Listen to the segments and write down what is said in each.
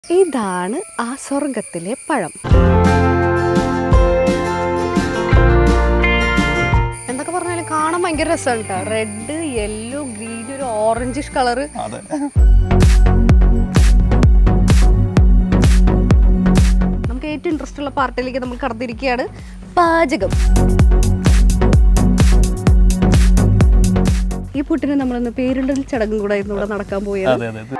ഇതാണ് ആ സ്വർഗത്തിലെ പഴം എന്തൊക്കെ പറഞ്ഞാലും കാണാൻ ഭയങ്കര രസമാണ് കേട്ടോ റെഡ് യെല്ലോ ഗ്രീൻ ഒരു ഓറഞ്ചിഷ് കളറ് അതെ നമുക്ക് ഏറ്റവും ഇൻട്രസ്റ്റ് ഉള്ള പാർട്ടിയിലേക്ക് നമ്മൾ കടന്നിരിക്കുകയാണ് പാചകം ഈ പുട്ടിന് നമ്മളൊന്ന് പേരിടൽ ചടങ്ങും കൂടെ ആയിരുന്നു ഇവിടെ നടക്കാൻ പോയത് അതെ അതെ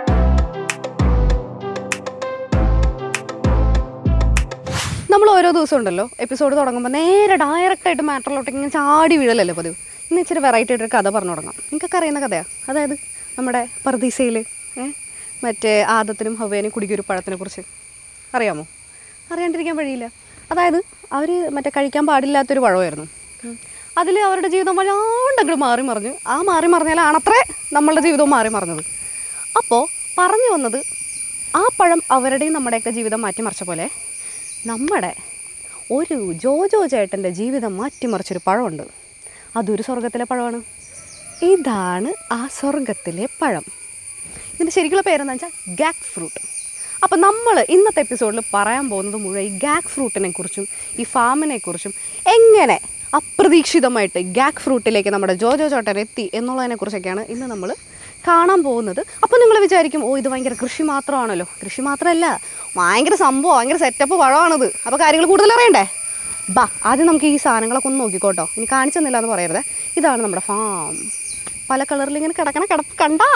നമ്മൾ ഓരോ ദിവസം ഉണ്ടല്ലോ എപ്പിസോഡ് തുടങ്ങുമ്പോൾ നേരെ ഡയറക്റ്റ് ആയിട്ട് മാറ്ററിലോട്ട് ഇങ്ങനെ ചാടി വീഴലല്ലേ പതിവ് ഇന്ന് ഇച്ചിരി വെറൈറ്റി ആയിട്ടൊരു കഥ പറഞ്ഞു തുടങ്ങാം നിങ്ങൾക്കൊക്കെ അറിയുന്ന കഥയാണ് അതായത് നമ്മുടെ പർദീസയിൽ മറ്റേ ആദത്തിനും ഹവേനും കുടിക്കൊരു പഴത്തിനെ കുറിച്ച് അറിയാമോ അറിയാണ്ടിരിക്കാൻ വഴിയില്ല അതായത് അവർ മറ്റേ കഴിക്കാൻ പാടില്ലാത്തൊരു പഴമായിരുന്നു അതിൽ അവരുടെ ജീവിതം വല്ലാണ്ട് അങ്ങോട്ട് മാറി മറിഞ്ഞു ആ മാറി മറിഞ്ഞാലാണത്രേ നമ്മളുടെ ജീവിതവും മാറി മറിഞ്ഞത് അപ്പോൾ പറഞ്ഞു വന്നത് ആ പഴം അവരുടെയും നമ്മുടെയൊക്കെ ജീവിതം മാറ്റിമറിച്ച പോലെ നമ്മുടെ ഒരു ജോജോ ചേട്ടൻ്റെ ജീവിതം മാറ്റിമറിച്ചൊരു പഴമുണ്ട് അതൊരു സ്വർഗത്തിലെ പഴമാണ് ഇതാണ് ആ സ്വർഗത്തിലെ പഴം ഇതിൻ്റെ ശരിക്കുള്ള പേരെന്താ വെച്ചാൽ ഗാക്ക് ഫ്രൂട്ട് അപ്പോൾ നമ്മൾ ഇന്നത്തെ എപ്പിസോഡിൽ പറയാൻ പോകുന്നത് മുഴുവൻ ഈ ഗാക്ക് ഫ്രൂട്ടിനെ കുറിച്ചും ഈ ഫാമിനെ കുറിച്ചും എങ്ങനെ അപ്രതീക്ഷിതമായിട്ട് ഗാക്ക് ഫ്രൂട്ടിലേക്ക് നമ്മുടെ ജോജോ ചോട്ടൻ എത്തി എന്നുള്ളതിനെ കുറിച്ചൊക്കെയാണ് ഇന്ന് നമ്മൾ കാണാൻ പോകുന്നത് അപ്പോൾ നിങ്ങൾ വിചാരിക്കും ഓ ഇത് ഭയങ്കര കൃഷി മാത്രമാണല്ലോ കൃഷി മാത്രമല്ല ഭയങ്കര സംഭവം ഭയങ്കര സെറ്റപ്പ് പഴമാണിത് അപ്പോൾ കാര്യങ്ങൾ കൂടുതൽ അറിയണ്ടേ ബാ ആദ്യം നമുക്ക് ഈ സാധനങ്ങളൊക്കെ ഒന്ന് നോക്കിക്കോട്ടോ ഇനി കാണിച്ചെന്നില്ല എന്ന് പറയരുത് ഇതാണ് നമ്മുടെ ഫാം പല കളറിൽ ഇങ്ങനെ കിടക്കണ കിടപ്പ് കണ്ടാ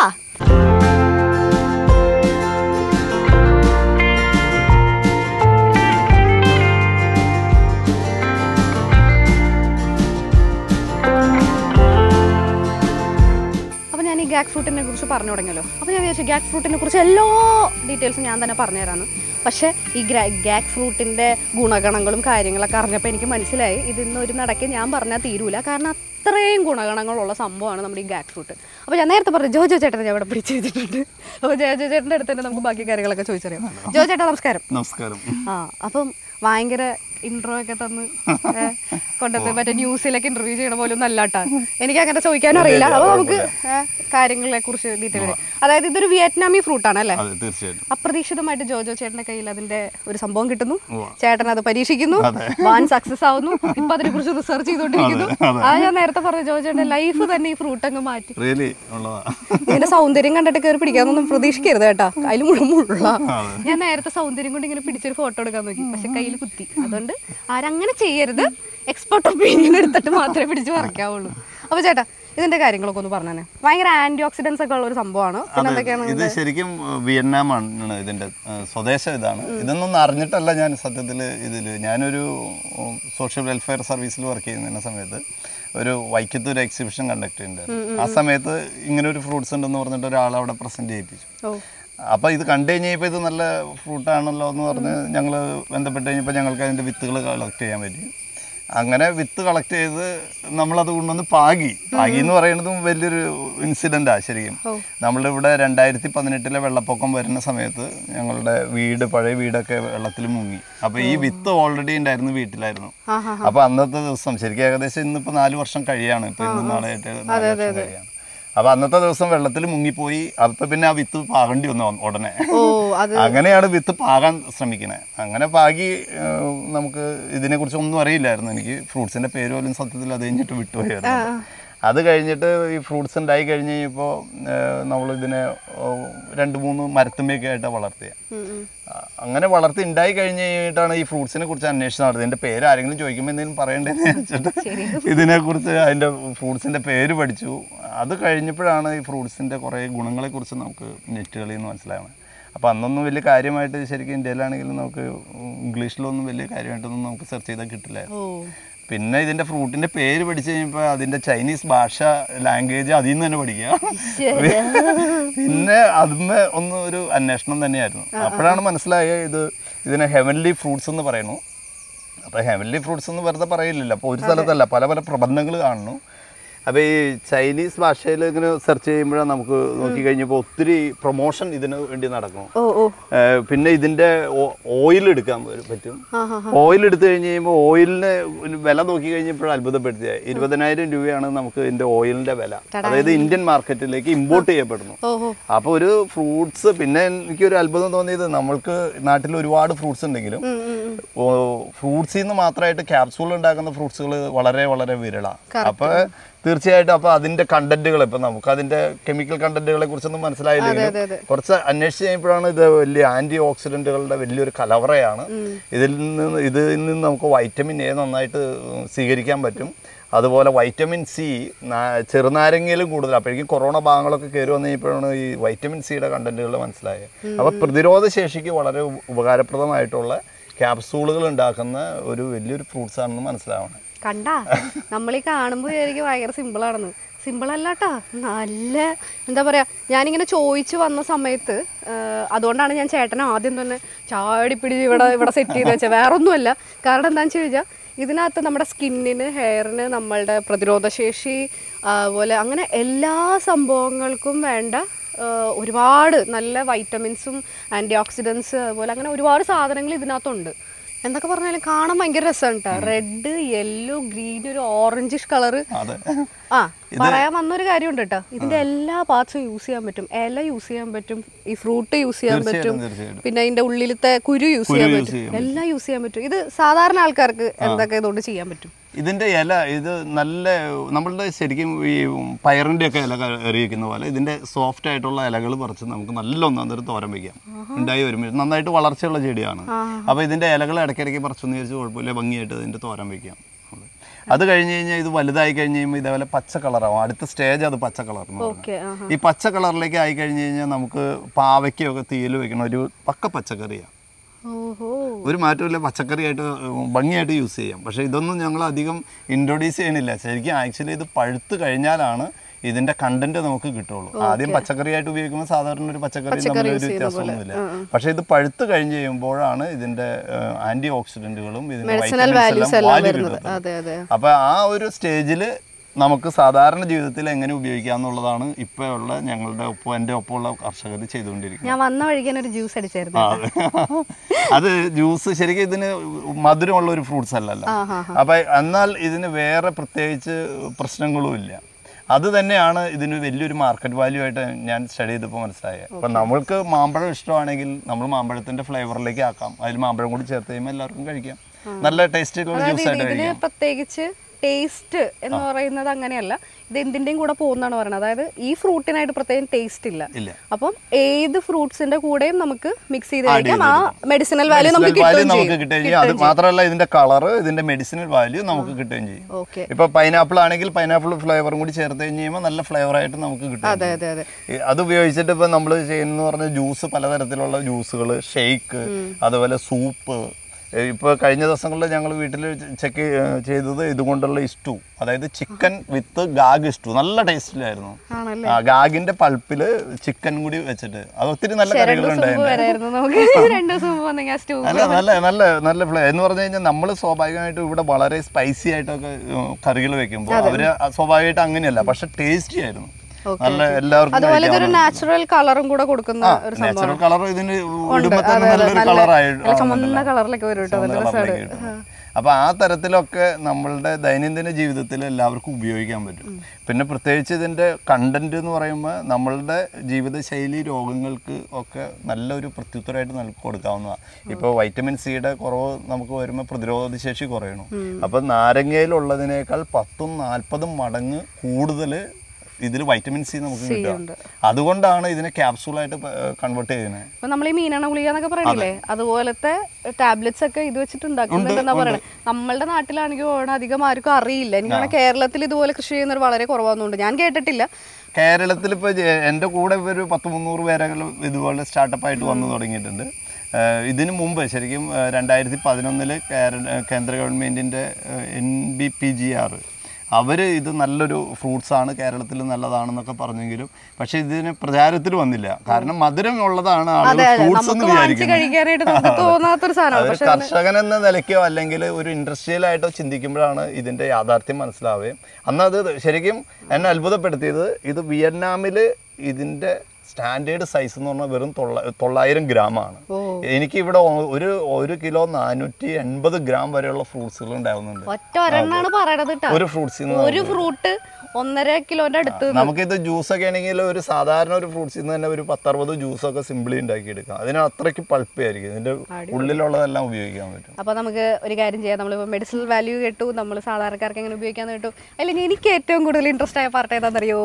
അപ്പോൾ ഞാൻ ഈ ഗാക്ക് ഫ്രൂട്ടിനെ കുറിച്ച് പറഞ്ഞു തുടങ്ങിയല്ലോ അപ്പോൾ ഞാൻ വിചാരിച്ചു ഗാക്ക് ഫ്രൂട്ടിനെ കുറിച്ച് എല്ലാ ഡീറ്റെയിൽസും ഞാൻ തന്നെ പറഞ്ഞുതരാമെന്ന് പക്ഷേ ഈ ഗ്രാ ഗാക്ക് ഫ്രൂട്ടിൻ്റെ ഗുണഗണങ്ങളും കാര്യങ്ങളൊക്കെ അറിഞ്ഞപ്പോൾ എനിക്ക് മനസ്സിലായി ഇതിന്ന് ഒരു നടക്ക് ഞാൻ പറഞ്ഞാൽ തീരൂല കാരണം അത്രയും ഗുണഗണങ്ങളുള്ള സംഭവമാണ് നമ്മുടെ ഈ ഗാക്ക് ഫ്രൂട്ട് അപ്പോൾ ഞാൻ നേരത്തെ പറഞ്ഞു ജോജോ ചേട്ടനെ ഞാൻ ഇവിടെ പിടിച്ച് ചെയ്തിട്ടുണ്ട് അപ്പോൾ ജോജോ ചേട്ടൻ്റെ അടുത്ത് തന്നെ നമുക്ക് ബാക്കി കാര്യങ്ങളൊക്കെ ചോദിച്ചറിയാം ജോ ചേട്ടാ നമസ്കാരം നമസ്കാരം ആ അപ്പം ഭയങ്കര ഇൻട്രോ ഒക്കെ തന്ന് ഏ, കൊണ്ടുവന്ന് മറ്റേ ന്യൂസിലൊക്കെ ഇന്റർവ്യൂ ചെയ്യണ പോലെ ഒന്നും അല്ലാട്ടാ എനിക്ക് അങ്ങനെ ചോദിക്കാനും അറിയില്ല അപ്പൊ നമുക്ക് ഏ, കാര്യങ്ങളെ കുറിച്ച് ഡീറ്റെയിൽ അതായത് ഇതൊരു വിയറ്റ്നാമി ഫ്രൂട്ട് ആണ് അല്ലേ അതെ തീർച്ചയായിട്ടും അപ്രതീക്ഷിതമായിട്ട് ജോജോ ചേട്ടന്റെ കയ്യിൽ അതിന്റെ ഒരു സംഭവം കിട്ടുന്നു ഉവ്വ. ചേട്ടൻ അത് പരീക്ഷിക്കുന്നു വാൻ സക്സസ് ആവുന്നു ഇപ്പൊ അതിനെ കുറിച്ച് റിസർച്ച് ചെയ്തോണ്ടിരിക്കുന്നു ആ ഞാൻ നേരത്തെ പറഞ്ഞ ജോജോ ചേട്ടന്റെ ലൈഫ് തന്നെ ഈ ഫ്രൂട്ട് അങ്ങ് മാറ്റി റിയലി ഉള്ളതാ ഇതിന്റെ സൗന്ദര്യം കണ്ടിട്ട് കയറി പിടിക്കാന്നൊന്നും പ്രതീക്ഷിക്കരുത് കേട്ടോ അതിൽ മുഴുവൻ മുള്ള ഞാൻ നേരത്തെ സൗന്ദര്യം കൊണ്ട് ഇങ്ങനെ പിടിച്ചൊരു ഫോട്ടോ എടുക്കാൻ നോക്കി പക്ഷെ കയ്യിൽ കുത്തി അതുകൊണ്ട് ആരങ്ങനെ ചെയ്യരുത് എക്സ്പെർട്ട് ഒപ്പീനിയൻ എടുത്തിട്ട് മാത്രമേ പിടിച്ച് പറിക്കാവുള്ളൂ അപ്പൊ ചേട്ടാ ഇതിന്റെ കാര്യങ്ങളൊക്കെ ഒന്ന് പറഞ്ഞേ ഭയങ്കര ആന്റി ഓക്സിഡൻസ് ഒക്കെ ഉള്ള ഒരു സംഭവമാണ് പിന്നെ എന്തൊക്കെയാണ് ഇത് ശരിക്കും വിയറ്റ്നാം ആണ് ഇതിന്റെ ആ, സ്വദേശം ഇതാണ് ഇതൊന്നും അറിഞ്ഞിട്ടല്ല ഞാൻ സത്യത്തിൽ ഇതിൽ ഞാനൊരു സോഷ്യൽ വെൽഫെയർ സർവീസിൽ വർക്ക് ചെയ്യുന്ന സമയത്ത് ഒരു വൈക്കത്ത് ഒരു എക്സിബിഷൻ കണ്ടക്ട് ചെയ്യുന്നുണ്ടായിരുന്നു ആ സമയത്ത് ഇങ്ങനെ ഒരു ഫ്രൂട്ട്സ് ഉണ്ടെന്ന് പറഞ്ഞിട്ട് ഒരാൾ അവിടെ പ്രസന്റ് ചെയ്യിപ്പിച്ചു ഓ അപ്പോൾ ഇത് കണ്ടു കഴിഞ്ഞപ്പോൾ ഇത് നല്ല ഫ്രൂട്ടാണല്ലോ എന്ന് പറഞ്ഞ് ഞങ്ങൾ ബന്ധപ്പെട്ട് കഴിഞ്ഞപ്പോൾ ഞങ്ങൾക്ക് അതിൻ്റെ വിത്തുകൾ കളക്ട് ചെയ്യാൻ പറ്റി അങ്ങനെ വിത്ത് കളക്ട് ചെയ്ത് നമ്മളത് കൊണ്ടുവന്ന് പാകി പാകി എന്ന് പറയുന്നതും വലിയൊരു ഇൻസിഡൻറ്റാണ് ശരിക്കും നമ്മളുടെ ഇവിടെ രണ്ടായിരത്തി പതിനെട്ടിലെ വെള്ളപ്പൊക്കം വരുന്ന സമയത്ത് ഞങ്ങളുടെ വീട് പഴയ വീടൊക്കെ വെള്ളത്തിൽ മുങ്ങി അപ്പോൾ ഈ വിത്ത് ഓൾറെഡി ഉണ്ടായിരുന്നു വീട്ടിലായിരുന്നു ആ ഹാ അപ്പോൾ അന്നത്തെ ദിവസം ശരിക്കും ഏകദേശം ഇന്നിപ്പോൾ നാല് വർഷം കഴിയാണ് ഇപ്പോൾ ഇന്ന് നാളെ ആയിട്ട് നാല് വർഷം കഴിയാണ് അപ്പോൾ അന്നത്തെ ദിവസം വെള്ളത്തിൽ മുങ്ങിപ്പോയി അപ്പോൾ പിന്നെ ആ വിത്ത് പാകേണ്ടി വന്നു ഉടനെ ഓ അത് അങ്ങനെയാണ് വിത്ത് പാകാൻ ശ്രമിക്കുന്നത് അങ്ങനെ പാകി ഏഹ്, നമുക്ക് ഇതിനെക്കുറിച്ച് ഒന്നും അറിയില്ലായിരുന്നു എനിക്ക് ഫ്രൂട്ട്സിന്റെ പേര് പോലും സത്യത്തിൽ അത് കഴിഞ്ഞിട്ട് വിട്ടുപോയായിരുന്നു അത് കഴിഞ്ഞിട്ട് ഈ ഫ്രൂട്ട്സ് ഉണ്ടായി കഴിഞ്ഞ് കഴിഞ്ഞപ്പോൾ നമ്മൾ ഇതിനെ ഓ, രണ്ട് മൂന്ന് മരത്തുമ്മയൊക്കെ ആയിട്ടാണ് വളർത്തിയത് ഉം, ഉം. ആ, അങ്ങനെ വളർത്തി ഉണ്ടായി കഴിഞ്ഞ് കഴിഞ്ഞിട്ടാണ് ഈ ഫ്രൂട്ട്സിനെ കുറിച്ച് അന്വേഷിച്ച് നടന്നത് ഇതിന്റെ പേര് ആരെങ്കിലും ചോദിക്കുമ്പോൾ എന്തെങ്കിലും പറയണ്ടേന്ന് വെച്ചിട്ട് ഇതിനെക്കുറിച്ച് അതിന്റെ ഫ്രൂട്ട്സിന്റെ പേര് പഠിച്ചു അത് കഴിഞ്ഞപ്പോഴാണ് ഈ ഫ്രൂട്ട്സിന്റെ കുറേ ഗുണങ്ങളെ കുറിച്ച് നമുക്ക് നെറ്റുകളിൽ നിന്ന് മനസ്സിലാവുന്നത് അപ്പോൾ അന്നൊന്നും വലിയ കാര്യമായിട്ട് ശരിക്കും ഇന്ത്യയിലാണെങ്കിലും നമുക്ക് ഇംഗ്ലീഷിലൊന്നും വലിയ കാര്യമായിട്ടൊന്നും നമുക്ക് സെർച്ച് ചെയ്താൽ കിട്ടില്ല ഓ പിന്നെ ഇതിന്റെ ഫ്രൂട്ടിന്റെ പേര് പഠിച്ചു കഴിഞ്ഞപ്പോൾ അതിന്റെ ചൈനീസ് ഭാഷ ലാംഗ്വേജ് അതിൽ നിന്ന് തന്നെ പഠിക്കുക പിന്നെ അതിന്മേ ഒന്ന് ഒരു അന്വേഷണം തന്നെയായിരുന്നു അപ്പോഴാണ് മനസ്സിലായത് ഇത് ഇതിനെ ഹെവൻലി ഫ്രൂട്ട്സ് എന്ന് പറയുന്നു അപ്പോൾ ഹെവൻലി ഫ്രൂട്ട്സ് എന്ന് വെറുതെ പറയില്ലല്ലോ അപ്പോൾ ഒരു സ്ഥലത്തല്ല പല പല പ്രബന്ധങ്ങൾ കാണുന്നു അപ്പോൾ ഈ ചൈനീസ് ഭാഷയിൽ ഇങ്ങനെ സെർച്ച് ചെയ്യുമ്പോഴാണ് നമുക്ക് നോക്കി കഴിഞ്ഞപ്പോൾ ഒത്തിരി പ്രൊമോഷൻ ഇതിന് വേണ്ടി നടക്കും ഓ ഓ ഏഹ് പിന്നെ ഇതിന്റെ ഓയിൽ എടുക്കാൻ പറ്റും ആ ഹാ ഓയിൽ എടുത്തു കഴിഞ്ഞ് കഴിയുമ്പോൾ ഓയിലിന് ഒരു വില നോക്കി കഴിഞ്ഞപ്പോൾ അത്ഭുതപ്പെടുത്തിയത് ഇരുപതിനായിരം രൂപയാണ് നമുക്ക് ഇതിന്റെ ഓയിലിന്റെ വില അതായത് ഇന്ത്യൻ മാർക്കറ്റിലേക്ക് ഇമ്പോർട്ട് ചെയ്യപ്പെടുന്നു ഓഹോ അപ്പോൾ ഒരു ഫ്രൂട്ട്സ് പിന്നെ എനിക്കൊരു അത്ഭുതം തോന്നിയത് നമ്മൾക്ക് നാട്ടിൽ ഒരുപാട് ഫ്രൂട്ട്സ് ഉണ്ടെങ്കിലും ഉം, ഉം, ഉം. ഫ്രൂട്ട്സിൽ നിന്ന് മാത്രമായിട്ട് ക്യാപ്സൂൾ ഉണ്ടാക്കുന്ന ഫ്രൂട്ട്സുകൾ വളരെ വളരെ വിരളാണ് അപ്പോൾ തീർച്ചയായിട്ടും അപ്പോൾ അതിന്റെ കണ്ടന്റുകൾ ഇപ്പം നമുക്ക് അതിന്റെ കെമിക്കൽ കണ്ടന്റുകളെ കുറിച്ചൊന്നും അതെ മനസ്സിലായില്ലെങ്കിലും അതെ അതെ കുറച്ച് അന്വേഷിച്ച് കഴിഞ്ഞപ്പോഴാണ് ഇത് വലിയ ആന്റി ഓക്സിഡന്റുകളുടെ വലിയൊരു കലവറയാണ് ഇതിൽ നിന്ന് ഇതിൽ നിന്ന് നമുക്ക് വൈറ്റമിൻ എ നന്നായിട്ട് സ്വീകരിക്കാൻ പറ്റും അതുപോലെ വൈറ്റമിൻ സി ചെറുനാരങ്ങയിലും കൂടുതൽ അപ്പോഴേക്കും കൊറോണ ഭാഗങ്ങളൊക്കെ കയറി വന്നു കഴിഞ്ഞപ്പോഴാണ് ഈ വൈറ്റമിൻ സിയുടെ കണ്ടന്റുകൾ മനസ്സിലായത് അപ്പോൾ പ്രതിരോധ ശേഷിക്ക് വളരെ ഉപ- ഉപകാരപ്രദമായിട്ടുള്ള ക്യാപ്സൂളുകൾ ഉണ്ടാക്കുന്ന ഒരു വലിയൊരു ഫ്രൂട്ട്സ് ആണെന്ന് മനസ്സിലാവണം കണ്ടാ നമ്മളീ കാണുമ്പോൾ എനിക്ക് ഭയങ്കര സിമ്പിളാണെന്ന് സിമ്പിൾ അല്ലാട്ടാ നല്ല എന്താ പറയാ ഞാനിങ്ങനെ ചോദിച്ചു വന്ന സമയത്ത് ആ, അതുകൊണ്ടാണ് ഞാൻ ചേട്ടനെ ആദ്യം തന്നെ ചാടിപ്പിടിച്ച് ഇവിടെ ഇവിടെ സെറ്റ് ചെയ്ത് വെച്ചത് വേറെ ഒന്നുമല്ല കാരണം എന്താണെന്ന് വെച്ച് കഴിഞ്ഞാൽ ഇതിനകത്ത് നമ്മുടെ സ്കിന്നിന് ഹെയറിന് നമ്മളുടെ പ്രതിരോധശേഷി അതുപോലെ അങ്ങനെ എല്ലാ സംഭവങ്ങൾക്കും വേണ്ട ആ, ഒരുപാട് നല്ല വൈറ്റമിൻസും ആൻറ്റി ഓക്സിഡൻസ് അതുപോലെ അങ്ങനെ ഒരുപാട് സാധനങ്ങൾ ഇതിനകത്തുണ്ട് എന്തൊക്കെ പറഞ്ഞാലും കാണാൻ ഭയങ്കര രസമാണ് കേട്ടോ റെഡ് യെല്ലോ ഗ്രീൻ ഒരു ഓറഞ്ചിഷ് കളറ് അതെ ആ പറയാൻ വന്നൊരു കാര്യമുണ്ട് കേട്ടോ ഇതിന്റെ എല്ലാ പാർട്സും യൂസ് ചെയ്യാൻ പറ്റും ഇല യൂസ് ചെയ്യാൻ പറ്റും ഈ ഫ്രൂട്ട് യൂസ് ചെയ്യാൻ പറ്റും തീർച്ചയായിട്ടും തീർച്ചയായിട്ടും പിന്നെ അതിന്റെ ഉള്ളിലത്തെ കുരു യൂസ് ചെയ്യാൻ use പറ്റും ചെയ്യാൻ എല്ലാം യൂസ് ചെയ്യാൻ പറ്റും ഇത് സാധാരണ ആൾക്കാർക്ക് എന്തൊക്കെ ഇതുകൊണ്ട് ചെയ്യാൻ പറ്റും ഇതിന്റെ ഇല ഇത് നല്ല നമ്മളുടെ ശരിക്കും ഈ പയറിന്റെ ഒക്കെ ഇല എറിയിക്കുന്ന പോലെ ഇതിന്റെ സോഫ്റ്റ് ആയിട്ടുള്ള ഇലകൾ പറിച്ച് നമുക്ക് നല്ല ഒന്നാം തരം തോരൻ വയ്ക്കാം ഉണ്ടായി വരുമ്പോൾ നന്നായിട്ട് വളർച്ചയുള്ള ചെടിയാണ് അപ്പോൾ ഇതിന്റെ ഇലകൾ ഇടയ്ക്കിടയ്ക്ക് പറിച്ചൊന്ന് വിചാരിച്ച് കുഴപ്പമില്ല ഭംഗിയായിട്ട് ഇതിന്റെ തോരൻ വയ്ക്കാം അത് കഴിഞ്ഞ് കഴിഞ്ഞാൽ ഇത് വലുതായി കഴിഞ്ഞ് കഴിയുമ്പോൾ ഇതേപോലെ പച്ച കളറാവും അടുത്ത സ്റ്റേജ് അത് പച്ച കളർ എന്ന് പറയുന്നത് ഓക്കെ ആ ഈ പച്ച കളറിലേക്ക് ആയി കഴിഞ്ഞ് കഴിഞ്ഞാൽ നമുക്ക് പാവയ്ക്കൊക്കെ തീയിൽ വെക്കണ ഒരു പക്ക പച്ചക്കറിയാണ് ഓഹോ ഒരു മാറ്റമില്ല പച്ചക്കറിയായിട്ട് ഭംഗിയായിട്ട് യൂസ് ചെയ്യാം പക്ഷേ ഇതൊന്നും ഞങ്ങൾ അധികം ഇൻട്രൊഡ്യൂസ് ചെയ്യണില്ല ശരിക്കും ആക്ച്വലി ഇത് പഴുത്ത് കഴിഞ്ഞാലാണ് ഇതിന്റെ കണ്ടന്റ് നമുക്ക് കിട്ടുള്ളൂ ആദ്യം പച്ചക്കറിയായിട്ട് ഉപയോഗിക്കുമ്പോൾ സാധാരണ ഒരു പച്ചക്കറി തമ്മിൽ ഒരു വ്യത്യാസമൊന്നുമില്ല പക്ഷേ ഇത് പഴുത്ത് കഴിഞ്ഞ് കഴിയുമ്പോഴാണ് ഇതിന്റെ ആന്റി ഓക്സിഡന്റുകളും ഇതിന്റെ മെഡിസിനൽ vitamins വാല്യൂസ് എല്ലാം എല്ലാം value വരുന്നത് കിട്ടുന്നത്. അതെ അതെ അപ്പൊ ആ ഒരു സ്റ്റേജിൽ നമുക്ക് സാധാരണ ജീവിതത്തിൽ എങ്ങനെ ഉപയോഗിക്കാം എന്നുള്ളതാണ് ഇപ്പോഴുള്ള ഞങ്ങളുടെ ഒപ്പം എൻ്റെ ഒപ്പമുള്ള കർഷകർ ചെയ്തുകൊണ്ടിരിക്കുന്നത് ഞാൻ വന്ന വഴിക്കാൻ ഒരു ജ്യൂസ് അടിച്ചായിരുന്നു ആ, അതെ. അത് ജ്യൂസ് ശരിക്കും ഇതിന് മധുരമുള്ള ഒരു ഫ്രൂട്ട്സ് അല്ലല്ലോ ആ ഹാ അപ്പൊ എന്നാൽ ഇതിന് വേറെ പ്രത്യേകിച്ച് പ്രശ്നങ്ങളും ഇല്ല അത് തന്നെയാണ് ഇതിന് വലിയൊരു മാർക്കറ്റ് വാല്യൂ ആയിട്ട് ഞാൻ സ്റ്റഡി ചെയ്തപ്പോൾ മനസ്സിലായത് അപ്പൊ നമ്മൾക്ക് മാമ്പഴം ഇഷ്ടമാണെങ്കിൽ നമ്മൾ മാമ്പഴത്തിന്റെ ഫ്ലേവറിലേക്ക് ആക്കാം അതിൽ മാമ്പഴം കൂടി ചേർത്ത് കഴിയുമ്പോൾ എല്ലാവർക്കും കഴിക്കാം നല്ല ടേസ്റ്റിലുള്ള അതായത് ജ്യൂസ് ഇത് ആയിട്ട് ഇതിന് കഴിക്കാം പ്രത്യേകിച്ച് ടേസ്റ്റ് എന്ന് പറയുന്നത് അങ്ങനെയല്ല ഇത് എന്തിന്റെയും കൂടെ പോകുന്നതാണ് പറയുന്നത് അതായത് ഈ ഫ്രൂട്ടിനായിട്ട് പ്രത്യേകം ടേസ്റ്റ് ഇല്ല ഇല്ല അപ്പം ഏത് ഫ്രൂട്ട്സിന്റെ കൂടെയും നമുക്ക് മിക്സ് ചെയ്ത് കഴിക്കാം ആ മെഡിസിനൽ വാല്യൂ നമുക്ക് വാല്യൂ കിട്ടുകയും നമുക്ക് ചെയ്യും കിട്ടുകയും ചെയ്യും അത് മാത്രമല്ല ഇതിന്റെ കളർ ഇതിന്റെ മെഡിസിനൽ വാല്യൂ നമുക്ക് കിട്ടുകയും ചെയ്യും ഓക്കെ ഇപ്പൊ പൈനാപ്പിൾ ആണെങ്കിൽ പൈനാപ്പിൾ ഫ്ലേവറും കൂടി ചേർത്ത് കഴിഞ്ഞ് കഴിയുമ്പോൾ നല്ല ഫ്ലേവർ ആയിട്ട് നമുക്ക് കിട്ടും അതെ അതെ അതെ ഈ അത് ഉപയോഗിച്ചിട്ട് ഇപ്പൊ നമ്മൾ ചെയ്യുന്ന പറഞ്ഞ ജ്യൂസ് പലതരത്തിലുള്ള ജ്യൂസുകൾ ഷെയ്ക്ക് അതുപോലെ സൂപ്പ് ഇപ്പൊ കഴിഞ്ഞ ദിവസങ്ങളിൽ ഞങ്ങൾ വീട്ടിൽ ചെക്ക് ചെയ്തത് ഇതുകൊണ്ടുള്ള ഇസ്റ്റു അതായത് ചിക്കൻ വിത്ത് ഗാഗ് ഇസ്റ്റു നല്ല ടേസ്റ്റിലായിരുന്നു ആണല്ലേ ആ ഗാഗിന്റെ പൾപ്പില് ചിക്കൻ കൂടി വെച്ചിട്ട് അത് ഒത്തിരി നല്ല രണ്ടു ദിവസം കറികളുണ്ടായിരുന്നു മുമ്പ് വരായിരുന്നു നമുക്ക് രണ്ടു ദിവസം മുമ്പ് വന്നെങ്കിൽ ആ സ്റ്റൂ അല്ല നല്ല നല്ല നല്ല ഫ്ലേ എന്ന് പറഞ്ഞു കഴിഞ്ഞാൽ നമ്മൾ സ്വാഭാവികമായിട്ടും ഇവിടെ വളരെ സ്പൈസി ആയിട്ടൊക്കെ കറികൾ വെക്കുമ്പോൾ അവര് സ്വാഭാവികമായിട്ട് അങ്ങനെയല്ല പക്ഷെ ടേസ്റ്റി ആയിരുന്നു നല്ല എല്ലാവർക്കും അതുപോലെ ഇതൊരു നാച്ചുറൽ കളറും കൂടെ കൊടുക്കുന്ന ഒരു സംഭവം നാച്ചുറൽ കളർ ഇതിന് ഇടുമ്പോ തന്നെ നല്ലൊരു കളറായിട്ട് നല്ല ചുമന്ന കളറിലൊക്കെ വരും കേട്ടോ നല്ല രസമാണ് അപ്പൊ ആ തരത്തിലൊക്കെ നമ്മളുടെ ദൈനംദിന ജീവിതത്തിൽ എല്ലാവർക്കും ഉപയോഗിക്കാൻ പറ്റും പിന്നെ പ്രത്യേകിച്ച് ഇതിന്റെ കണ്ടന്റ് എന്ന് പറയുമ്പോൾ നമ്മളുടെ ജീവിതശൈലി രോഗങ്ങൾക്ക് ഒക്കെ നല്ലൊരു പ്രത്യുത്തരമായിട്ട് നമുക്ക് കൊടുക്കാവുന്നതാണ് ഇപ്പോൾ വൈറ്റമിൻ സിയുടെ കുറവ് നമുക്ക് വരുമ്പോൾ പ്രതിരോധ ശേഷി കുറയണം അപ്പൊ നാരങ്ങയിലുള്ളതിനേക്കാൾ പത്തും നാൽപ്പതും മടങ്ങ് കൂടുതൽ ഇതിൽ വൈറ്റമിൻ സി നമുക്ക് ഉണ്ട്. കിട്ടുക അതുകൊണ്ടാണ് ഇതിനെ ക്യാപ്സൂളായിട്ട് കൺവേർട്ട് ചെയ്യുന്നത് അപ്പൊ നമ്മൾ ഈ മീനെണ്ണ ഗുളിക എന്നൊക്കെ പറയണില്ലേ അതുപോലത്തെ ടാബ്ലറ്റ്സ് ഒക്കെ ഇത് വെച്ചിട്ട് ഉണ്ടാക്കുന്നുണ്ടെന്നാ പറയണത് നമ്മളുടെ നാട്ടിലാണെങ്കിൽ ഓണം അധികം ആർക്കും അറിയില്ല എനിക്ക് തോന്നുന്നു കേരളത്തിൽ ഇതുപോലെ കൃഷി ചെയ്യുന്നവർ വളരെ കുറവാകുന്നുണ്ട് ഞാൻ കേട്ടിട്ടില്ല കേരളത്തിൽ ഇപ്പോൾ എൻ്റെ കൂടെ ഒരു പത്ത് മുന്നൂറ് പേരെങ്കിലും ഇതുപോലെ സ്റ്റാർട്ടപ്പായിട്ട് വന്നു തുടങ്ങിയിട്ടുണ്ട് ഏഹ് ഇതിനു മുമ്പ് ശരിക്കും ഏഹ് രണ്ടായിരത്തി പതിനൊന്നില് കേരള കേന്ദ്ര ഗവൺമെൻറ്റിൻ്റെ N B P G R അവർ ഇത് നല്ലൊരു ഫ്രൂട്ട്സ് ആണ് കേരളത്തിൽ നല്ലതാണെന്നൊക്കെ പറഞ്ഞെങ്കിലും പക്ഷെ ഇതിന് പ്രചാരത്തിൽ വന്നില്ല കാരണം മധുരം ഉള്ളതാണ് ആളുകൾ ഫ്രൂട്ട്സ് എന്ന് നമുക്ക് വാങ്ങിച്ച് വിചാരിക്കുന്നത് കഴിക്കാനായിട്ട് നമുക്ക് തോന്നാത്തൊരു സാധനമാണ് അതൊരു പക്ഷെ കർഷകൻ എന്ന നിലയ്ക്കോ അല്ലെങ്കിൽ ഒരു ഇൻഡസ്ട്രിയലായിട്ടോ ചിന്തിക്കുമ്പോഴാണ് ഇതിന്റെ യാഥാർത്ഥ്യം മനസ്സിലാവുകയും അന്ന് അത് ശരിക്കും എന്നെ അത്ഭുതപ്പെടുത്തിയത് ഇത് വിയറ്റ്നാമിൽ ഇതിന്റെ സ്റ്റാൻഡേർഡ് സൈസ് എന്ന് പറഞ്ഞാൽ വെറും തൊള്ള തൊള്ളായിരം ഗ്രാമാണ് ഓ. എനിക്ക് ഇവിടെ ഒ- ഒരു ഒരു കിലോ നാനൂറ്റി എൺപത് ഗ്രാം വരെയുള്ള ഫ്രൂട്ട്സുകൾ ഉണ്ടാവുന്നുണ്ട് ഒറ്റ ഒരെണ്ണാണ് പറയണത് കേട്ടോ ഒരു ഫ്രൂട്ട്സിൽ നിന്ന് ഒരു ഫ്രൂട്ട് ഒന്നര കിലോന്റെ അടുത്ത് നമുക്കിത് ജ്യൂസൊക്കെ ആണെങ്കിൽ ഒരു സാധാരണ ഒരു ഫ്രൂട്ട്സിൽ നിന്ന് തന്നെ ഒരു പത്തറുപത് ജ്യൂസൊക്കെ സിമ്പിളി ഉണ്ടാക്കിയെടുക്കാം അതിന് അത്രയ്ക്ക് പൾപ്പയായിരിക്കും ഇതിന്റെ ഉള്ളിലുള്ളതെല്ലാം ഉപയോഗിക്കാൻ പറ്റും അപ്പൊ നമുക്ക് ഒരു കാര്യം ചെയ്യാം നമ്മളിപ്പോൾ മെഡിസിനൽ വാല്യൂ കേട്ടു നമ്മൾ സാധാരണക്കാർക്ക് എങ്ങനെ ഉപയോഗിക്കാന്ന് കേട്ടു അല്ലെങ്കിൽ എനിക്ക് ഏറ്റവും കൂടുതൽ ഇൻട്രസ്റ്റ് ആയ പാർട്ട് ഏതാണെന്നറിയോ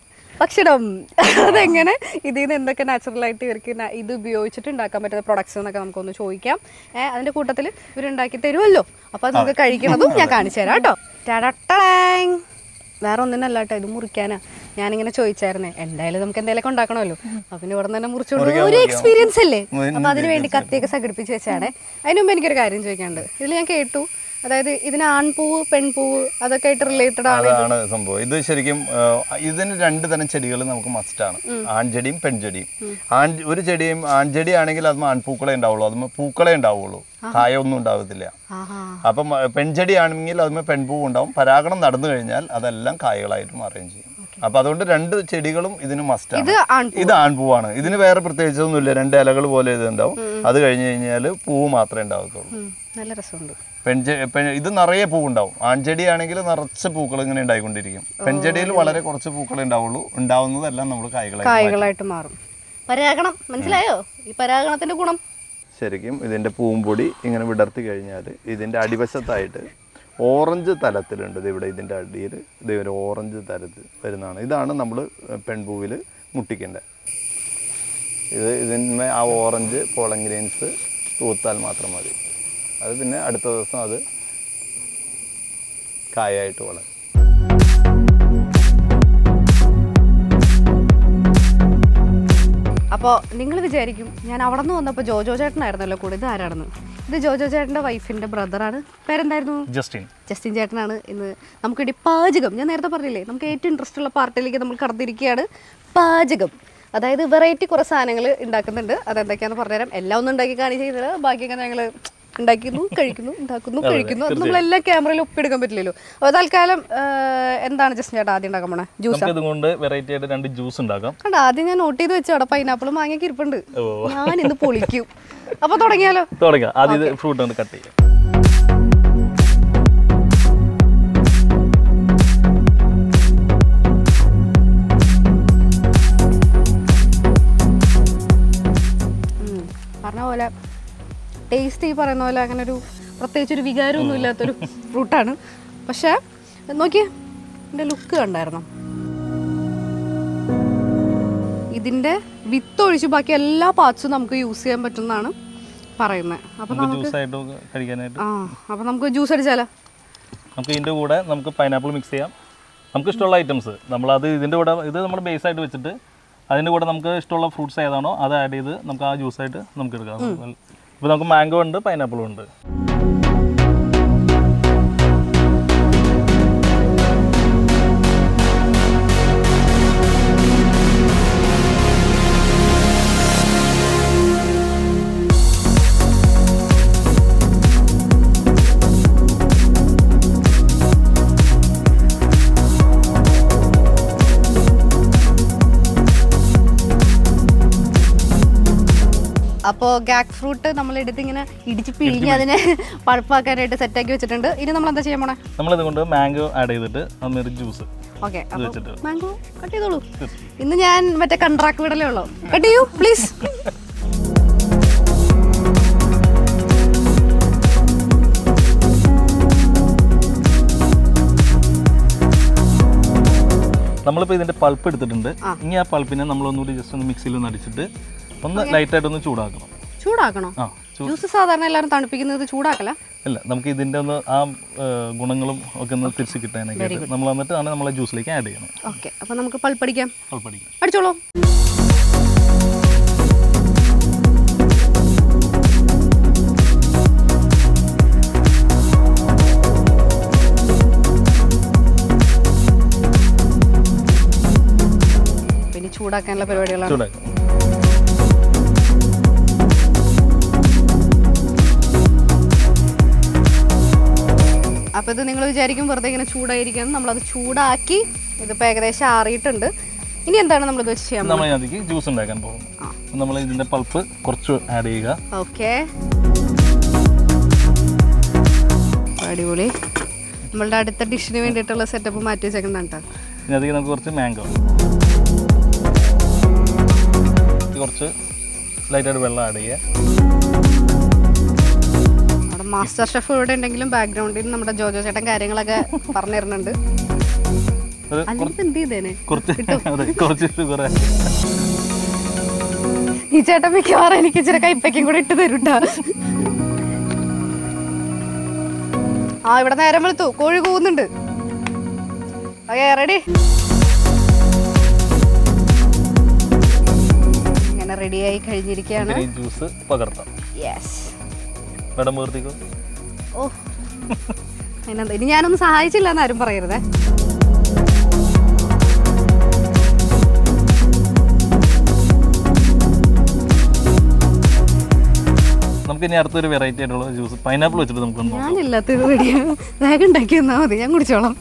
ഭക്ഷണം അതെങ്ങനെ ഇതിൽ നിന്ന് എന്തൊക്കെ നാച്ചുറലായിട്ട് ഇവർക്ക് ന- ഇത് ഉപയോഗിച്ചിട്ട് ഉണ്ടാക്കാൻ പറ്റുന്ന പ്രൊഡക്ട്സ് എന്നൊക്കെ നമുക്കൊന്ന് ചോദിക്കാം ഏഹ് അതിന്റെ കൂട്ടത്തിൽ ഇവരുണ്ടാക്കി തരുമല്ലോ അപ്പൊ അത് നമുക്ക് കഴിക്കണതും ഞാൻ കാണിച്ചു തരാം കേട്ടോ ടടട്ടടാങ്. വേറെ ഒന്നിനല്ല കേട്ടോ ഇത് മുറിക്കാനാ ഞാനിങ്ങനെ ചോദിച്ചായിരുന്നേ എന്തായാലും നമുക്ക് എന്തെങ്കിലുമൊക്കെ ഉണ്ടാക്കണമല്ലോ അപ്പൊ പിന്നെ ഇവിടെ നിന്ന് തന്നെ മുറിച്ചോണ്ട് ഒരു എക്സ്പീരിയൻസ് അല്ലേ അപ്പൊ അതിന് വേണ്ടി കത്തിയൊക്കെ സംഘടിപ്പിച്ച് വെച്ചാണ് അതിന് മുമ്പ് എനിക്കൊരു കാര്യം ചോദിക്കാനുണ്ട് ഇതിൽ ഞാൻ കേട്ടു അതായത് ഇതിന് ആൺപൂവ് പെൺപൂവ് അതൊക്കെ ആയിട്ട് റിലേറ്റഡ് ആണ് അതാണ് സംഭവം ഇത് ശരിക്കും ആ, ഇതിന് രണ്ട് തരം ചെടികൾ നമുക്ക് മസ്റ്റാണ് ആൺചെടിയും പെൺചെടിയും ആൺ ഒരു ചെടിയും ആൺചെടി ആണെങ്കിൽ അതും ആൺപൂക്കളെ ഉണ്ടാവുള്ളൂ അതും പൂക്കളെ ഉണ്ടാവുള്ളൂ കായൊന്നും ഉണ്ടാവത്തില്ല ആഹാ അപ്പം ആ, പെൺചെടി ആണെങ്കിൽ അതും പെൺപൂവ് ഉണ്ടാവും പരാഗണം നടന്നു കഴിഞ്ഞാൽ അതെല്ലാം കായകളായിട്ട് മാറുകയും ചെയ്യും അപ്പൊ അതുകൊണ്ട് രണ്ട് ചെടികളും ഇതിന് മസ്റ്റാണ് ഇത് ആൺപൂ ഇത് ആൺപൂവാണ് ഇതിന് വേറെ പ്രത്യേകിച്ചൊന്നുമില്ല രണ്ട് ഇലകൾ പോലെ ഇത് ഉണ്ടാവും അത് കഴിഞ്ഞ് കഴിഞ്ഞാൽ പൂവ് മാത്രമേ ഉണ്ടാവത്തുള്ളൂ ഉം, നല്ല രസമുണ്ട് പെൺചെ പെൺ ഇത് നിറയെ പൂവുണ്ടാവും ആൺചെടി ആണെങ്കിൽ നിറച്ച് പൂക്കൾ ഇങ്ങനെ ഉണ്ടായിക്കൊണ്ടിരിക്കും പെൺചെടിയിൽ വളരെ കുറച്ച് പൂക്കളെ ഉണ്ടാവുള്ളൂ ഉണ്ടാവുന്നതെല്ലാം നമ്മൾ കായ്കളായി കായ്കളായിട്ട് മാറും പരാഗണം മനസ്സിലായോ ഈ പരാഗണത്തിന്റെ ഗുണം ശരിക്കും ഇതിൻ്റെ പൂമ്പൊടി ഇങ്ങനെ വിടർത്തി കഴിഞ്ഞാൽ ഇതിൻ്റെ അടിവശത്തായിട്ട് ഓറഞ്ച് തലത്തിലുണ്ട് ഇത് ഇവിടെ ഇതിൻ്റെ അടിയിൽ ഇത് ഒരു ഓറഞ്ച് തലത്തിൽ വരുന്നതാണ് ഇതാണ് നമ്മൾ പെൺപൂവിൽ മുട്ടിക്കേണ്ടത് ഇത് ഇതിന്മേ ആ ഓറഞ്ച് പോളൻ ഗ്രെയിൻസ് തൂത്താൽ മാത്രം മതി അത് പിന്നെ അടുത്ത ദിവസം അത് കായായിട്ട് വളരും അപ്പോൾ നിങ്ങൾ വിചാരിക്കും ഞാൻ അവിടെ നിന്ന് വന്നപ്പോൾ ജോജോ ചേട്ടനായിരുന്നല്ലോ കൂടെ ഇത് ആരാണെന്ന് ഇത് ജോജോ ചേട്ടൻ്റെ വൈഫിൻ്റെ ബ്രദറാണ് പേരെന്തായിരുന്നു ജസ്റ്റിൻ ജസ്റ്റിൻ ചേട്ടനാണ് ഇന്ന് നമുക്കിവിടെ പാചകം ഞാൻ നേരത്തെ പറഞ്ഞില്ലേ നമുക്ക് ഏറ്റവും ഇൻട്രസ്റ്റ് ഉള്ള പാർട്ടിയിലേക്ക് നമ്മൾ കടന്നിരിക്കുകയാണ് പാചകം അതായത് വെറൈറ്റി കുറേ സാധനങ്ങൾ ഉണ്ടാക്കുന്നുണ്ട് അതെന്തൊക്കെയാണെന്ന് പറഞ്ഞുതരാം എല്ലാം ഒന്നും ഉണ്ടാക്കി കാണിച്ചില്ല ബാക്കിയൊക്കെ ഞങ്ങൾ ഉണ്ടാക്കുന്നു കഴിക്കുന്നു ഉണ്ടാക്കുന്നു കഴിക്കുന്നു അത് നമ്മളെല്ലാം ക്യാമറയിൽ ഒപ്പിയെടുക്കാൻ പറ്റില്ലല്ലോ അപ്പോൾ തൽക്കാലം ആ, എന്താണ് ജസ്റ്റിൻ ചേട്ടാ ആദ്യം ഉണ്ടാക്കാൻ പോണേ ജ്യൂസ് നമുക്ക് ഇതുകൊണ്ട് വെറൈറ്റി ആയിട്ട് രണ്ട് ജ്യൂസ് ഉണ്ടാക്കാം കണ്ട ആദ്യം ഞാൻ നോട്ട് ചെയ്ത് വെച്ചു അവിടെ പൈനാപ്പിളും മാങ്ങയൊക്കെ ഇരിപ്പുണ്ട് ഞാൻ ഇന്ന് പൊളിക്കും അപ്പൊ തുടങ്ങിയാലോ തുടങ്ങാം ആദ്യം ഇത് ഫ്രൂട്ട് കൊണ്ട് കട്ട് ചെയ്യാം ഉം. പറഞ്ഞ പോലെ ടേസ്റ്റ് ഈ പറയുന്ന പോലെ അങ്ങനെ ഒരു പ്രത്യേകിച്ച് ഒരു വികാരമൊന്നും ഇല്ലാത്തൊരു ഫ്രൂട്ടാണ് പക്ഷേ നോക്കിയേ ഇതിൻ്റെ ലുക്ക് കണ്ടായിരുന്നു ഇതിൻ്റെ വിത്ത് ഒഴിച്ച് ബാക്കി എല്ലാ പാർട്സും നമുക്ക് യൂസ് ചെയ്യാൻ പറ്റുമെന്നാണ് പറയുന്നത് അപ്പം നമുക്ക് ജ്യൂസ് ആയിട്ട് കഴിക്കാനായിട്ട് ആ അപ്പം നമുക്ക് ജ്യൂസ് അടിച്ചാലോ നമുക്ക് ഇതിൻ്റെ കൂടെ നമുക്ക് പൈനാപ്പിൾ മിക്സ് ചെയ്യാം നമുക്ക് ഇഷ്ടമുള്ള ഐറ്റംസ് നമ്മളത് ഇതിൻ്റെ കൂടെ ഇത് നമ്മൾ ബേസ് ആയിട്ട് വെച്ചിട്ട് അതിൻ്റെ കൂടെ നമുക്ക് ഇഷ്ടമുള്ള ഫ്രൂട്ട്സ് ഏതാണോ അത് ആഡ് ചെയ്ത് നമുക്ക് ആ ജ്യൂസായിട്ട് നമുക്ക് എടുക്കാം ഇപ്പോൾ നമുക്ക് മാംഗോ ഉണ്ട് പൈനാപ്പിളും ഉണ്ട് അപ്പോൾ ഗാക്ക് ഫ്രൂട്ട് നമ്മൾ എടുത്ത് ഇങ്ങനെ ഇടിച്ച് പിഴിഞ്ഞ് അതിനെ പഴുപ്പാക്കാനായിട്ട് സെറ്റാക്കി വെച്ചിട്ടുണ്ട് ഇനി നമ്മൾ എന്താ ചെയ്യാൻ പോണേ നമ്മളിത് കൊണ്ട് മാംഗോ ആഡ് ചെയ്തിട്ട് അന്നൊരു ജ്യൂസ് ഓക്കെ ഇത് വെച്ചിട്ട് മാംഗോ കട്ട് ചെയ്തോളൂ ഇന്ന് ഞാൻ മറ്റേ കൺട്രാക്ട് വിടലേ ഉള്ളൂ കട്ട് ചെയ്യൂ പ്ലീസ് നമ്മളിപ്പോൾ ഇതിൻ്റെ പൾപ്പ് എടുത്തിട്ടുണ്ട് ഇനി ആ പൾപ്പിനെ നമ്മളൊന്നുകൂടി ജസ്റ്റ് ഒന്ന് മിക്സിയിൽ ഒന്ന് അടിച്ചിട്ട് ഒന്ന് ലൈറ്റായിട്ടൊന്ന് ചൂടാക്കണം ചൂടാക്കണോ ആ ചൂ ജ്യൂസ് സാധാരണ എല്ലാവരും തണുപ്പിക്കുന്നത് ചൂടാക്കല അല്ല നമുക്ക് ഇതിൻ്റെ ഒന്ന് ആ ഏ, ഗുണങ്ങളും ഒക്കെ ഒന്ന് തിരിച്ച് കിട്ടാനൊക്കെ നമ്മൾ വന്നിട്ട് ആണ് നമ്മളെ ജ്യൂസിലേക്ക് ആഡ് ചെയ്യണം ഓക്കെ അപ്പോൾ നമുക്ക് പൾപ്പടിക്കാം പൾപ്പടിക്കും അടിച്ചോളൂ ചൂടാക്കാനുള്ള പരിപാടികളാണ് ചൂടാക്കാം അപ്പോൾ ഇത് നിങ്ങൾ വിചാരിക്കും വെറുതെ ഇങ്ങനെ ചൂടായിരിക്കണം നമ്മളത് ചൂടാക്കി ഇതിപ്പോൾ ഏകദേശം ആറിയിട്ടുണ്ട് ഇനി എന്താണ് നമ്മളിത് വെച്ച് ചെയ്യാൻ നമ്മൾ അതിലേക്ക് ജ്യൂസ് ഉണ്ടാക്കാൻ പോകും നമ്മൾ ഇതിന്റെ പൾപ്പ് കുറച്ച് ആഡ് ചെയ്യുക ഓക്കെ അടിപൊളി നമ്മളുടെ അടുത്ത ഡിഷിന് വേണ്ടിയിട്ടുള്ള സെറ്റപ്പ് മാറ്റി വെച്ചേക്കുന്നതാണ് കേട്ടോ ഇനി അതിലേക്ക് നമുക്ക് കുറച്ച് മാംഗോ കുറച്ച് ലൈറ്റായിട്ട് വെള്ളം ആഡ് ചെയ്യുക നമ്മുടെ മാസ്റ്റർ ഷെഫ് ഇവിടെ ഉണ്ടെങ്കിലും ബാക്ക്ഗ്രൗണ്ടിൽ നമ്മുടെ ജോജോ ചേട്ടൻ കാര്യങ്ങളൊക്കെ പറഞ്ഞു തരുന്നുണ്ട് ഒരു അല്ലെങ്കിൽ എന്ത് ചെയ്തേനെ കുറച്ച് അതെ കുറച്ച് ഷുഗർ ഈ ചേട്ടൻ മിക്കവാറും എനിക്ക് ഇച്ചിരി കൈപ്പയ്ക്കും കൂടെ ഇട്ട് തരൂട്ടാ ആ ഇവിടെ നേരം വെളുത്തു കോഴി കൂവുന്നുണ്ട് ഓക്കെ റെഡി ഇങ്ങനെ റെഡിയായി കഴിഞ്ഞിരിക്കുകയാണ് ഈ ജ്യൂസ് പകർത്താം യെസ് മേഡം മുഹൂർത്തിക്കോ ഓ അതിനെന്താ ഇനി ഞാനൊന്നും സഹായിച്ചില്ല എന്ന് ആരും പറയരുതേ നമുക്ക് ഇനി അടുത്തൊരു വെറൈറ്റി ആയിട്ടുള്ള ജ്യൂസ് പൈനാപ്പിൾ വെച്ചിട്ട് നമുക്ക് നോക്കാം ഞാനില്ലാത്തത് റെഡിയാണ് വേഗം ഉണ്ടാക്കി തന്നാൽ മതി ഞാൻ കുടിച്ചോളാം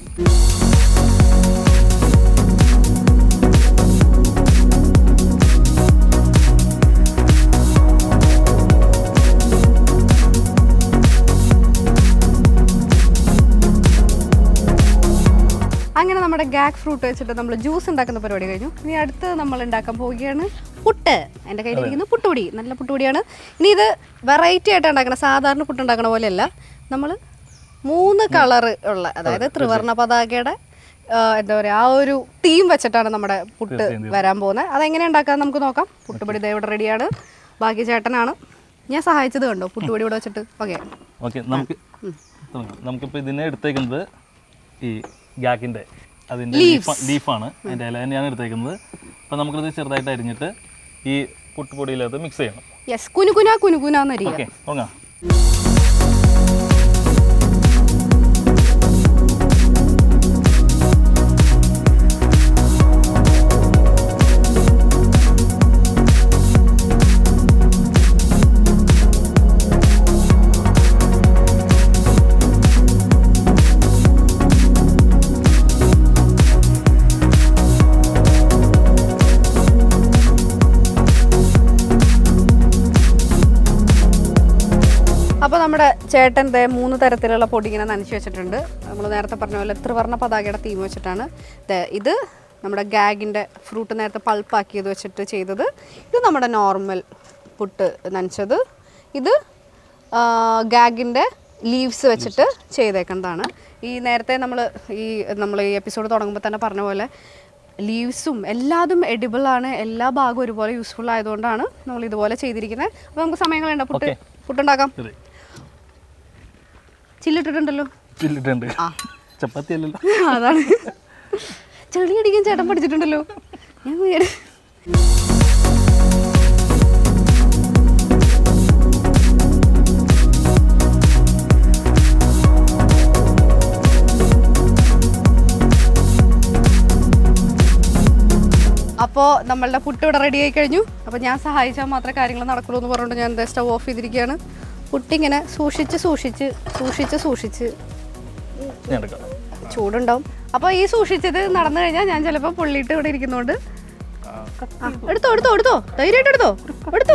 അങ്ങനെ നമ്മുടെ ഗാഗ് ഫ്രൂട്ട് വെച്ചിട്ട് നമ്മൾ ജ്യൂസ് ഉണ്ടാക്കുന്ന പരിപാടി കഴിഞ്ഞു ഇനി അടുത്ത് നമ്മൾ ഉണ്ടാക്കാൻ പോവുകയാണ് പുട്ട് എൻ്റെ കയ്യിലിരിക്കുന്ന പുട്ടുപൊടി നല്ല പുട്ടുപൊടിയാണ് ഇനി ഇത് വെറൈറ്റി ആയിട്ട് ഉണ്ടാക്കണം സാധാരണ പുട്ട് ഉണ്ടാക്കണ പോലെയല്ല നമ്മൾ മൂന്ന് കളറ് ഉള്ള അതായത് ത്രിവർണ പതാകയുടെ ആ, എന്താ പറയുക ആ ഒരു തീം വെച്ചിട്ടാണ് നമ്മുടെ പുട്ട് വരാൻ പോകുന്നത് അതെങ്ങനെ ഉണ്ടാക്കാൻ നമുക്ക് നോക്കാം പുട്ടുപൊടി ദേ ഇവിടെ റെഡിയാണ് ബാക്കി ചേട്ടനാണ് ഞാൻ സഹായിച്ചത് കണ്ടോ പുട്ടുപൊടി ഇവിടെ വെച്ചിട്ട് ഓക്കെ ഓക്കെ നമുക്ക് തുടങ്ങാം. നമുക്കിപ്പോൾ ഇതിനെ എടുത്തേക്കുന്നത് ഈ ഗാക്കിൻ്റെ അതിൻ്റെ ലീഫാണ് അതിൻ്റെ ഇല തന്നെയാണ് എടുത്തേക്കുന്നത് അപ്പോൾ നമുക്കിത് ചെറുതായിട്ട് അരിഞ്ഞിട്ട് ഈ പുട്ടുപൊടിയിലകത്ത് മിക്സ് ചെയ്യണം യെസ് കുനുകുന കുനുകുനാന്നരിയ ഓക്കെ തുടങ്ങാം അപ്പോൾ നമ്മുടെ ചേട്ടൻ ദേ മൂന്ന് തരത്തിലുള്ള പൊടി ഇങ്ങനെ നനച്ച് വെച്ചിട്ടുണ്ട് നമ്മൾ നേരത്തെ പറഞ്ഞ പോലെ ത്രിവർണ്ണ പതാകയുടെ തീം വെച്ചിട്ടാണ് ദേ ഇത് നമ്മുടെ ഗാഗിൻ്റെ ഫ്രൂട്ട് നേരത്തെ പൾപ്പാക്കിയത് വെച്ചിട്ട് ചെയ്തത് ഇത് നമ്മുടെ നോർമൽ പുട്ട് നനച്ചത് ഇത് ഗാഗിൻ്റെ ലീവ്സ് വെച്ചിട്ട് ചെയ്തേക്കുന്നതാണ് ഈ നേരത്തെ നമ്മൾ ഈ നമ്മൾ ഈ എപ്പിസോഡ് തുടങ്ങുമ്പോൾ തന്നെ പറഞ്ഞ പോലെ ലീവ്സും എല്ലാതും എഡിബിൾ ആണ് എല്ലാ ഭാഗവും ഒരുപോലെ യൂസ്ഫുൾ ആയതുകൊണ്ടാണ് നമ്മൾ ഇതുപോലെ ചെയ്തിരിക്കുന്നത് അപ്പോൾ നമുക്ക് സമയങ്ങളുണ്ട് പുട്ട് Okay. പുട്ടുണ്ടാക്കാം ശരി ചില്ലിട്ടിട്ടുണ്ടല്ലോ ചില്ലിട്ടുണ്ട് ചപ്പാത്തി അല്ലല്ലോ അതാണ് ചെളി അടിക്കാൻ ചേട്ടൻ പഠിച്ചിട്ടുണ്ടല്ലോ ഞാൻ വിചാരി- അപ്പോൾ നമ്മളുടെ പുട്ട് ഇവിടെ റെഡി ആയി കഴിഞ്ഞു അപ്പോൾ ഞാൻ സഹായിച്ചാൽ മാത്രമേ കാര്യങ്ങൾ നടക്കുള്ളൂ എന്ന് പറഞ്ഞുകൊണ്ട് ഞാൻ എന്താ സ്റ്റവ് ഓഫ് ചെയ്തിരിക്കുകയാണ് പുട്ടിങ്ങനെ സൂക്ഷിച്ച് സൂക്ഷിച്ച് സൂക്ഷിച്ച് സൂക്ഷിച്ച് ഞാൻ എടുക്കാം ചൂടുണ്ടാവും അപ്പോൾ ഈ സൂക്ഷിച്ചത് നടന്നു കഴിഞ്ഞാൽ ഞാൻ ചിലപ്പോൾ പൊള്ളിയിട്ട് ഇവിടെ ഇരിക്കുന്നതുകൊണ്ട് ആ, എടുത്തോ എടുത്തോ എടുത്തോ ധൈര്യമായിട്ട് എടുത്തോ എടുത്തോ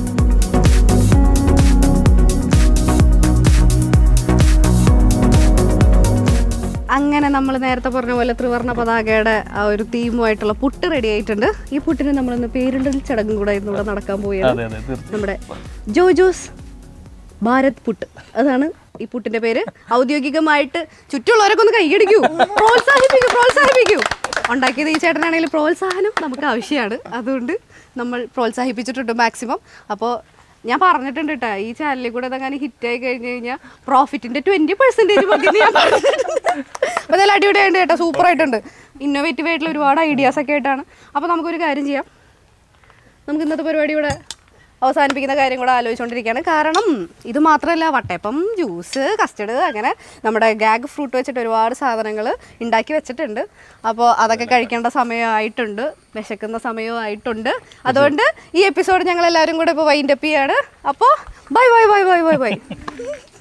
അങ്ങനെ നമ്മൾ നേരത്തെ പറഞ്ഞ പോലെ ത്രിവർണ്ണ പതാകയുടെ ആ ഒരു തീമുമായിട്ടുള്ള പുട്ട് റെഡി ആയിട്ടുണ്ട് ഈ പുട്ടിന് നമ്മളിന്ന് പേരിടൽ ചടങ്ങും കൂടെ ഇന്ന് ഇവിടെ നടക്കാൻ പോവുകയാണ് അതെ അതെ തീർച്ചയായും നമ്മുടെ ജോജോസ് ഭാരത് പുട്ട് അതാണ് ഈ പുട്ടിന്റെ പേര് ഔദ്യോഗികമായിട്ട് ചുറ്റുമുള്ളവരൊക്കെ ഒന്ന് കൈയടിക്കൂ പ്രോത്സാഹിപ്പിക്കൂ പ്രോത്സാഹിപ്പിക്കൂ ഉണ്ടാക്കിയത് ഈ ചേട്ടനാണെങ്കിൽ പ്രോത്സാഹനം നമുക്ക് ആവശ്യമാണ് അതുകൊണ്ട് നമ്മൾ പ്രോത്സാഹിപ്പിച്ചിട്ടുണ്ട് മാക്സിമം അപ്പോൾ ഞാൻ പറഞ്ഞിട്ടുണ്ട് കേട്ടോ ഈ ചാനലിൽ കൂടെ അതങ്ങനെ ഹിറ്റായി കഴിഞ്ഞ് കഴിഞ്ഞാൽ പ്രോഫിറ്റിന്റെ ട്വന്റി പെർസെൻറ്റേജ് മതി ഞാൻ പറഞ്ഞിട്ടുണ്ട് അപ്പോൾ അതെല്ലാം അടിപൊളിയായിട്ട് കേട്ടോ സൂപ്പർ ആയിട്ടുണ്ട് ഇന്നോവേറ്റീവ് ആയിട്ടുള്ള ഒരുപാട് ഐഡിയാസ് ഒക്കെ ആയിട്ടാണ് അപ്പോൾ നമുക്കൊരു കാര്യം ചെയ്യാം നമുക്ക് ഇന്നത്തെ പരിപാടി ഇവിടെ അവസാനിപ്പിക്കുന്ന കാര്യം കൂടെ ആലോചിച്ചുകൊണ്ടിരിക്കുകയാണ് കാരണം ഇത് മാത്രമല്ല വട്ടയപ്പം ജ്യൂസ് കസ്റ്റഡ് അങ്ങനെ നമ്മുടെ ഗാഗ് ഫ്രൂട്ട് വെച്ചിട്ട് ഒരുപാട് സാധനങ്ങൾ ഉണ്ടാക്കി വെച്ചിട്ടുണ്ട് അപ്പോൾ അതൊക്കെ കഴിക്കേണ്ട സമയമായിട്ടുണ്ട് വിശക്കുന്ന സമയമായിട്ടുണ്ട് അതുകൊണ്ട് ഈ എപ്പിസോഡ് ഞങ്ങൾ എല്ലാവരും കൂടെ ഇപ്പോൾ വൈൻഡപ്പ് ചെയ്യാണ് അപ്പോൾ bye bye bye bye bye by